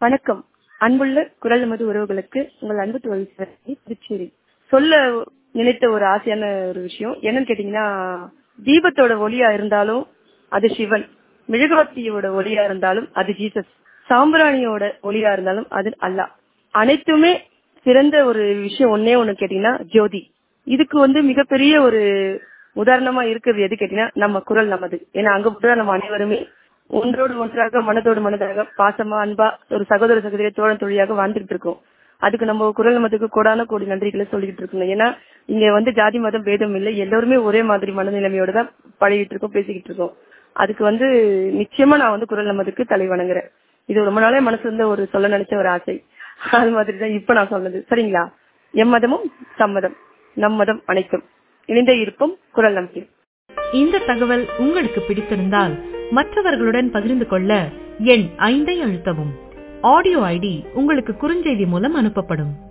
வணக்கம் அன்புள்ள குரல் நமது உறவுகளுக்கு உங்கள் அன்பு தோழி சிவரஞ்சனி, புதுச்சேரி சொல்ல நினைத்த ஒரு ஆசையான ஒரு விஷயம் என்னன்னு கேட்டீங்கன்னா தீபத்தோட ஒளியா இருந்தாலும் அது சிவன் மெழுகுவர்த்தியோட ஒளியா இருந்தாலும் அது ஜீசஸ் சாம்பிராணியோட ஒளியா இருந்தாலும் அது அல்லாஹ் அனைத்துமே சிறந்த ஒரு விஷயம் ஒன்னே ஒண்ணு கேட்டீங்கன்னா ஜோதி இதுக்கு வந்து மிகப்பெரிய ஒரு உதாரணமா இருக்கிறது எது கேட்டீங்கன்னா நம்ம குரல் நமது ஏன்னா அங்க மட்டும் நம்ம அனைவருமே ஒன்றோடு ஒன்றாக மனதோடு மனதாக பாசமா அன்பா ஒரு சகோதர சகோதரிய தோழன் தொழிலாக வாழ்ந்துட்டு இருக்கோம் அதுக்கு நம்ம குரல் நமதுக்கு கோடான கோடி நன்றிகளை சொல்லிட்டு இருக்கோங்க ஏன்னா இங்க வந்து ஜாதி மதம் பேதம் இல்லை எல்லாருமே ஒரே மாதிரி மனநிலைமையோட தான் பழகிட்டு இருக்கோம் பேசிக்கிட்டு இருக்கோம் அதுக்கு வந்து நிச்சயமா நான் வந்து குரல் நமதுக்கு தலை வணங்குறேன் இது ரொம்ப நாளே மனசு இருந்த ஒரு சொல்ல நினைச்ச ஒரு ஆசை அது மாதிரி தான் இப்ப நான் சொன்னது சரிங்களா எம்மதமும் சம்மதம் நம்மதம் அனைத்தும் இணைந்த இருப்பும் குரல் நம்பிக்கை இந்த தகவல் உங்களுக்கு பிடித்திருந்தால் மற்றவர்களுடன் பகிர்ந்து கொள்ள எண் ஐந்தை அழுத்தவும் ஆடியோ ஐடி உங்களுக்கு குறுஞ்செய்தி மூலம் அனுப்பப்படும்